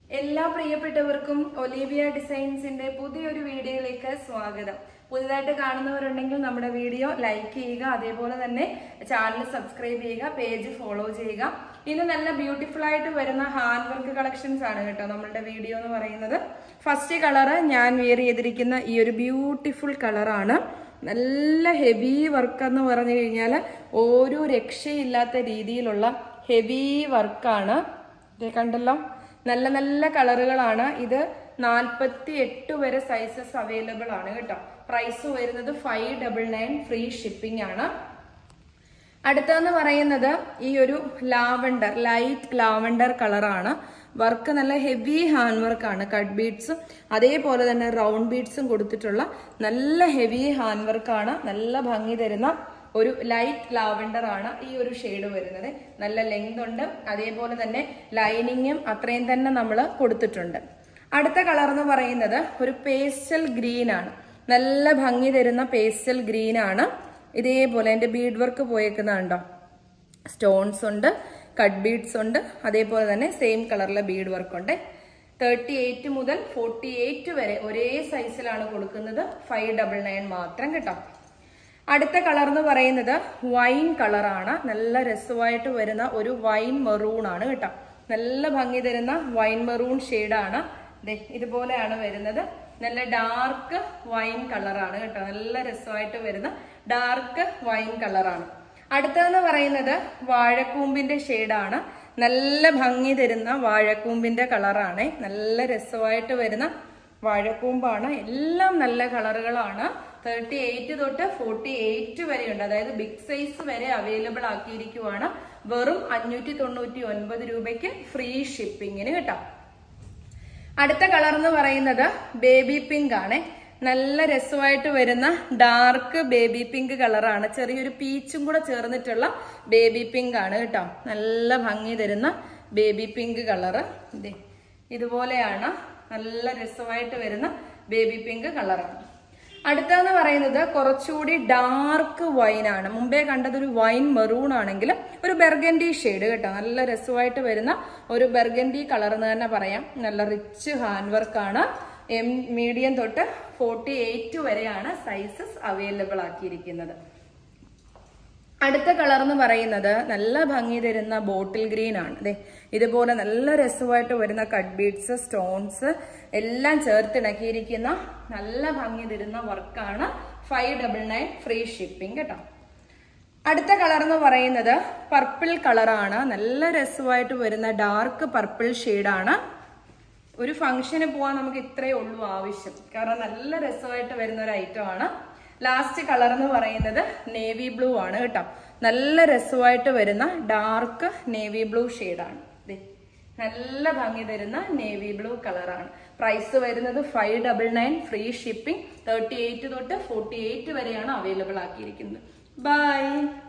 എല്ലാ പ്രിയപ്പെട്ടവർക്കും ഒലീവിയ ഡിസൈൻസിന്റെ പുതിയൊരു വീഡിയോയിലേക്ക് സ്വാഗതം പുതുതായിട്ട് കാണുന്നവരുണ്ടെങ്കിൽ നമ്മുടെ വീഡിയോ ലൈക്ക് ചെയ്യുക അതേപോലെ തന്നെ ചാനൽ സബ്സ്ക്രൈബ് ചെയ്യുക പേജ് ഫോളോ ചെയ്യുക ഇന്ന് നല്ല ബ്യൂട്ടിഫുൾ ആയിട്ട് വരുന്ന ഹാൻഡ് വർക്ക് കളക്ഷൻസ് ആണ് കേട്ടോ നമ്മളുടെ വീഡിയോ എന്ന് പറയുന്നത് ഫസ്റ്റ് കളറ് ഞാൻ വെയർ ചെയ്തിരിക്കുന്ന ഈ ഒരു ബ്യൂട്ടിഫുൾ കളറാണ് നല്ല ഹെവി വർക്ക് എന്ന് പറഞ്ഞു കഴിഞ്ഞാൽ ഒരു രക്ഷയില്ലാത്ത രീതിയിലുള്ള ഹെവി വർക്കാണ് ദേ കണ്ടല്ലോ നല്ല നല്ല കളറുകളാണ് ഇത് നാൽപ്പത്തി എട്ട് വരെ സൈസസ് അവൈലബിൾ ആണ് കേട്ടോ പ്രൈസ് വരുന്നത് five double nine free shipping ആണ് അടുത്തതെന്ന് പറയുന്നത് ഈ ഒരു ലാവണ്ടർ ലൈറ്റ് ലാവണ്ടർ കളറാണ് വർക്ക് നല്ല ഹെവി ഹാൻഡ് വർക്കാണ് കട്ട് ബീഡ്സും അതേപോലെ തന്നെ റൗണ്ട് ബീഡ്സും കൊടുത്തിട്ടുള്ള നല്ല ഹെവി ഹാൻഡ് വർക്കാണ് നല്ല ഭംഗി തരുന്ന ഒരു ലൈറ്റ് ലാവണ്ടർ ആണ് ഈ ഒരു ഷെയ്ഡ് വരുന്നത് നല്ല ലെങ്ത് ഉണ്ട് അതേപോലെ തന്നെ ലൈനിങ്ങും അത്രയും തന്നെ നമ്മൾ കൊടുത്തിട്ടുണ്ട് അടുത്ത കളർ എന്ന് പറയുന്നത് ഒരു പേസ്റ്റൽ ഗ്രീൻ ആണ് നല്ല ഭംഗി തരുന്ന പേസ്റ്റൽ ഗ്രീൻ ആണ് ഇതേപോലെ എൻ്റെ ബീഡ് വർക്ക് പോയേക്കുന്നുണ്ടോ സ്റ്റോൺസ് ഉണ്ട് കട്ട് ബീഡ്സ് ഉണ്ട് അതേപോലെ തന്നെ സെയിം കളറിലെ ബീഡ് വർക്ക് ഉണ്ട് തേർട്ടി എയ്റ്റ് മുതൽ ഫോർട്ടി എയ്റ്റ് വരെ ഒരേ സൈസിലാണ് കൊടുക്കുന്നത് ഫൈവ് ഡബിൾ നയൻ മാത്രം കേട്ടോ അടുത്ത കളർ എന്ന് പറയുന്നത് വൈൻ കളറാണ് നല്ല രസമായിട്ട് വരുന്ന ഒരു വൈൻ മെറൂൺ ആണ് കേട്ടോ നല്ല ഭംഗി തരുന്ന വൈൻ മെറൂൺ ഷെയ്ഡാണ് ദേ ഇതുപോലെയാണ് വരുന്നത് നല്ല ഡാർക്ക് വൈൻ കളറാണ് കേട്ടോ നല്ല രസമായിട്ട് വരുന്ന ഡാർക്ക് വൈൻ കളറാണ് അടുത്തതെന്ന് പറയുന്നത് വാഴക്കൂമ്പിന്റെ ഷെയ്ഡാണ് നല്ല ഭംഗി തരുന്ന വാഴക്കൂമ്പിന്റെ കളറാണ് നല്ല രസമായിട്ട് വരുന്ന വാഴക്കൂമ്പാണ് എല്ലാം നല്ല കളറുകളാണ് തേർട്ടി എയ്റ്റ് തൊട്ട് ഫോർട്ടി എയ്റ്റ് വരെയുണ്ട് അതായത് ബിഗ് സൈസ് വരെ അവൈലബിൾ ആക്കിയിരിക്കുവാണ് വെറും അഞ്ഞൂറ്റി തൊണ്ണൂറ്റി ഒൻപത് രൂപയ്ക്ക് ഫ്രീ ഷിപ്പിങ്ങിന് കേട്ടോ അടുത്ത കളർ എന്ന് പറയുന്നത് ബേബി പിങ്ക് ആണ് നല്ല രസമായിട്ട് വരുന്ന ഡാർക്ക് ബേബി പിങ്ക് കളറാണ് ചെറിയൊരു പീച്ചും കൂടെ ചേർന്നിട്ടുള്ള ബേബി പിങ്ക് ആണ് കേട്ടോ നല്ല ഭംഗി തരുന്ന ബേബി പിങ്ക് കളറ് ഇതേ ഇതുപോലെയാണ് നല്ല രസമായിട്ട് വരുന്ന ബേബി പിങ്ക് കളറാണ് അടുത്തതെന്ന് പറയുന്നത് കുറച്ചുകൂടി ഡാർക്ക് വൈൻ ആണ് മുമ്പേ കണ്ടത് ഒരു വൈൻ മെറൂൺ ആണെങ്കിൽ ഒരു ബെർഗൻഡി ഷെയ്ഡ് കേട്ടോ നല്ല രസമായിട്ട് വരുന്ന ഒരു ബെർഗൻഡി കളർ എന്ന് തന്നെ പറയാം നല്ല റിച്ച് ഹാൻഡ് വർക്കാണ് എം മീഡിയം തൊട്ട് ഫോർട്ടി എയ്റ്റ് വരെയാണ് സൈസസ് അവൈലബിൾ ആക്കിയിരിക്കുന്നത് അടുത്ത കളർ എന്ന് പറയുന്നത് നല്ല ഭംഗി തരുന്ന ബോട്ടിൽ ഗ്രീൻ ആണ് അതെ ഇതുപോലെ നല്ല രസമായിട്ട് വരുന്ന കട്ട് ബീഡ്സ് സ്റ്റോൺസ് എല്ലാം ചേർത്തിണക്കിയിരിക്കുന്ന നല്ല ഭംഗി തരുന്ന വർക്കാണ് five double nine free shipping കേട്ടോ അടുത്ത കളർ എന്ന് പറയുന്നത് പർപ്പിൾ കളറാണ് നല്ല രസമായിട്ട് വരുന്ന ഡാർക്ക് പർപ്പിൾ ഷെയ്ഡാണ് ഒരു ഫംഗ്ഷന് പോകാൻ നമുക്ക് ഇത്രയേ ഉള്ളൂ ആവശ്യം കാരണം നല്ല രസമായിട്ട് വരുന്ന ഒരു ഐറ്റം ആണ് ലാസ്റ്റ് കളർ എന്ന് പറയുന്നത് നേവി ബ്ലൂ ആണ് കേട്ടോ നല്ല രസമായിട്ട് വരുന്ന ഡാർക്ക് നേവി ബ്ലൂ ഷെയ്ഡാണ് നല്ല ഭംഗി തരുന്ന നേവി ബ്ലൂ കളറാണ് പ്രൈസ് വരുന്നത് five double nine free shipping thirty eight തൊട്ട് ഫോർട്ടി എയ്റ്റ് വരെയാണ് അവൈലബിൾ ആക്കിയിരിക്കുന്നത് ബൈ